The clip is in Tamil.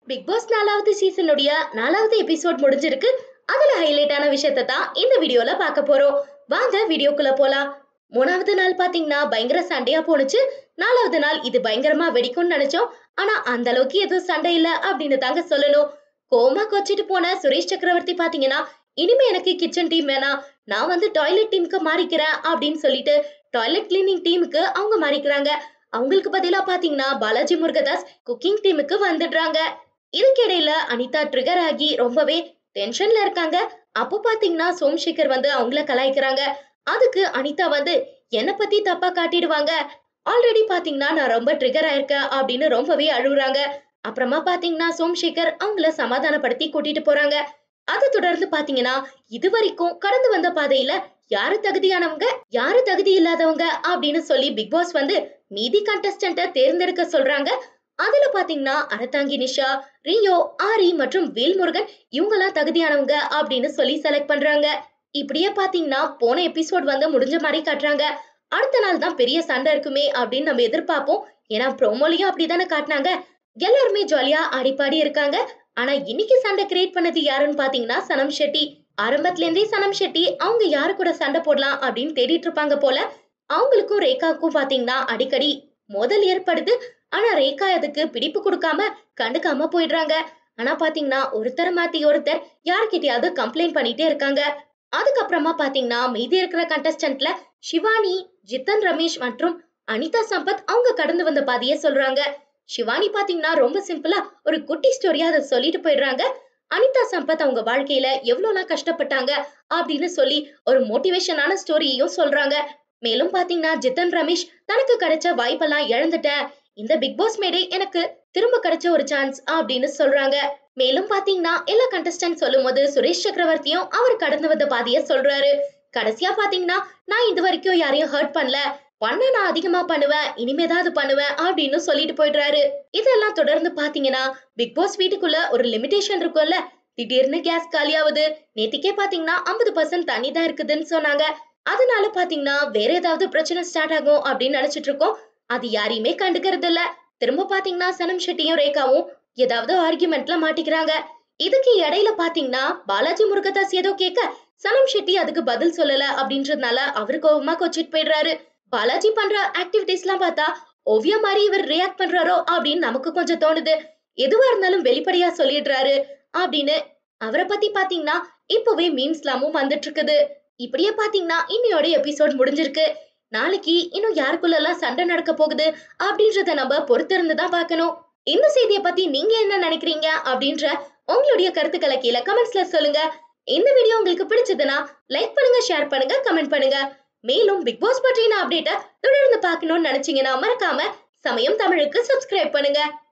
பிக் பாஸ் நாலாவது சீசனுடைய நாலாவது எபிசோட் முடிஞ்சிருக்கு அதுல ஹைலைட்டான விஷயத்தை தான் இந்த வீடியோல பார்க்க போறோம் வாங்க வீடியோக்குள்ள போலாம் மூணாவது நாள் பாத்தீங்கன்னா பயங்கர சண்டையா போணுச்சு நாலாவது நாள் இது பயங்கரமா வெடிக்கும்னு நினைச்சோம் ஆனா அந்த அளவுக்கு எதுவும் சண்டை இல்ல அப்படின்னு தாங்க சொல்லணும் கோமா கொச்சிட்டு போன சுரேஷ் சக்கரவர்த்தி பாத்தீங்கன்னா இனிமே எனக்கு கிச்சன் டீம் வேணாம் நான் வந்து டாய்லெட் டீமுக்கு மாறிக்கிறேன் அப்படின்னு சொல்லிட்டு டாய்லெட் கிளீனிங் டீமுக்கு அவங்க மாறிக்கிறாங்க அவங்களுக்கு பதிலா பாத்தீங்கன்னா பாலாஜி முருகதாஸ் குக்கிங் டீமுக்கு வந்துடுறாங்க இதுக்கிடையில அனிதா ட்ரிகர் ஆகி ரொம்பவே டென்ஷன்ல இருக்காங்க அப்போ பாத்தீங்கன்னா சோம்சேகர் வந்து அவங்கள கலாய்க்கிறாங்க அதுக்கு அனிதா வந்து என்ன பத்தி தப்பா காட்டிடுவாங்க ஆல்ரெடி பாத்தீங்கன்னா நான் ரொம்ப ட்ரிகர் ஆயிருக்கேன் அப்படின்னு ரொம்பவே அழுகுறாங்க அப்புறமா பாத்தீங்கன்னா சோம்சேகர் அவங்கள சமாதானப்படுத்தி கூட்டிட்டு போறாங்க அதை தொடர்ந்து பாத்தீங்கன்னா இது வரைக்கும் கடந்து வந்த பாதையில யாரு தகுதியானவங்க யாரு தகுதி இல்லாதவங்க அப்படின்னு சொல்லி பிக் பாஸ் வந்து மீதி கண்டஸ்டன்ட்ட தேர்ந்தெடுக்க சொல்றாங்க அதுல பாத்தீங்கன்னா அரத்தாங்கி நிஷா ரியோ ஆரி மற்றும் வேல்முருகன் இவங்கெல்லாம் தகுதியானவங்க அப்படின்னு சொல்லி செலக்ட் பண்றாங்க இப்படியே பாத்தீங்கன்னா போன எபிசோட் வந்து முடிஞ்ச மாதிரி காட்டுறாங்க அடுத்த நாள் தான் பெரிய சண்டை இருக்குமே அப்படின்னு நம்ம எதிர்பார்ப்போம் ஏன்னா ப்ரோமோலையும் அப்படிதானே காட்டினாங்க எல்லாருமே ஜாலியா ஆடிப்பாடி இருக்காங்க ஆனா இன்னைக்கு சண்டை கிரியேட் பண்ணது யாருன்னு பாத்தீங்கன்னா சனம் ஷெட்டி ஆரம்பத்துல இருந்தே சனம் ஷெட்டி அவங்க யாரு கூட சண்டை போடலாம் அப்படின்னு தேடிட்டு இருப்பாங்க போல அவங்களுக்கும் ரேகாவுக்கும் பாத்தீங்கன்னா அடிக்கடி மோதல் ஏற்படுது ஆனா ரேகா அதுக்கு பிடிப்பு கொடுக்காம கண்டுக்காம போயிடுறாங்க ஆனா பாத்தீங்கன்னா ஒருத்தர் மாத்தி ஒருத்தர் யார்கிட்டயாவது கம்ப்ளைண்ட் பண்ணிட்டே இருக்காங்க அதுக்கப்புறமா பாத்தீங்கன்னா மீதி இருக்கிற கண்டஸ்டன்ட்ல சிவானி ஜித்தன் ரமேஷ் மற்றும் அனிதா சம்பத் அவங்க கடந்து வந்த பாதையே சொல்றாங்க சிவானி பாத்தீங்கன்னா ரொம்ப சிம்பிளா ஒரு குட்டி ஸ்டோரியா அதை சொல்லிட்டு போயிடுறாங்க அனிதா சம்பத் அவங்க வாழ்க்கையில எவ்வளவுலாம் கஷ்டப்பட்டாங்க அப்படின்னு சொல்லி ஒரு மோட்டிவேஷனான ஸ்டோரியையும் சொல்றாங்க மேலும் பாத்தீங்கன்னா ஜித்தன் ரமேஷ் தனக்கு கிடைச்ச வாய்ப்பெல்லாம் இழந்துட்டேன் இந்த பிக் பாஸ் மேடை எனக்கு திரும்ப கிடைச்ச ஒரு சான்ஸ் அப்படின்னு சொல்றாங்க மேலும் பாத்தீங்கன்னா எல்லா கண்டஸ்டன்ட் சொல்லும் போது சுரேஷ் சக்கரவர்த்தியும் அவர் கடந்து வந்த பாதைய சொல்றாரு கடைசியா பாத்தீங்கன்னா நான் இது வரைக்கும் யாரையும் ஹர்ட் பண்ணல பண்ண நான் அதிகமா பண்ணுவேன் இனிமேதான் பண்ணுவேன் அப்படின்னு சொல்லிட்டு போயிடுறாரு இதெல்லாம் தொடர்ந்து பாத்தீங்கன்னா பிக் பாஸ் வீட்டுக்குள்ள ஒரு லிமிடேஷன் இருக்கும்ல திடீர்னு கேஸ் காலியாகுது நேத்திக்கே பாத்தீங்கன்னா ஐம்பது பர்சன்ட் தண்ணி தான் இருக்குதுன்னு சொன்னாங்க அதனால பாத்தீங்கன்னா வேற ஏதாவது பிரச்சனை ஸ்டார்ட் ஆகும் அப்படின்னு நினைச்சிட்டு இருக்கோம் அது யாரையுமே கண்டுக்கிறது இல்ல திரும்ப பாத்தீங்கன்னா சனம் ஷெட்டியும் ரேகாவும் ஏதாவது ஆர்குமெண்ட்ல மாட்டிக்கிறாங்க இதுக்கு இடையில பாத்தீங்கன்னா பாலாஜி முருகதாஸ் ஏதோ கேட்க சனம் ஷெட்டி அதுக்கு பதில் சொல்லல அப்படின்றதுனால அவரு கோவமா கொச்சிட்டு போயிடுறாரு பாலாஜி பண்ற ஆக்டிவிட்டிஸ்லாம் பார்த்தா ஓவியா மாதிரி இவர் ரியாக்ட் பண்றாரோ அப்படின்னு நமக்கு கொஞ்சம் தோணுது எதுவா இருந்தாலும் வெளிப்படையா சொல்லிடுறாரு அப்படின்னு அவரை பத்தி பாத்தீங்கன்னா இப்பவே மீம்ஸ்லாமும் வந்துட்டு இருக்குது இப்படியே பாத்தீங்கன்னா இன்னையோட எபிசோட் முடிஞ்சிருக்கு நாளைக்கு இன்னும் யாருக்குள்ள எல்லாம் சண்டை நடக்க போகுது அப்படின்றத நம்ம பொறுத்திருந்து தான் பார்க்கணும் இந்த செய்தியை பத்தி நீங்க என்ன நினைக்கிறீங்க அப்படின்ற உங்களுடைய கருத்துக்களை கீழே கமெண்ட்ஸ்ல சொல்லுங்க இந்த வீடியோ உங்களுக்கு பிடிச்சதுன்னா லைக் பண்ணுங்க ஷேர் பண்ணுங்க கமெண்ட் பண்ணுங்க மேலும் பிக் பாஸ் பற்றின அப்டேட்டை தொடர்ந்து பார்க்கணும்னு நினைச்சீங்கன்னா மறக்காம சமயம் தமிழுக்கு சப்ஸ்கிரைப் பண்ணுங்க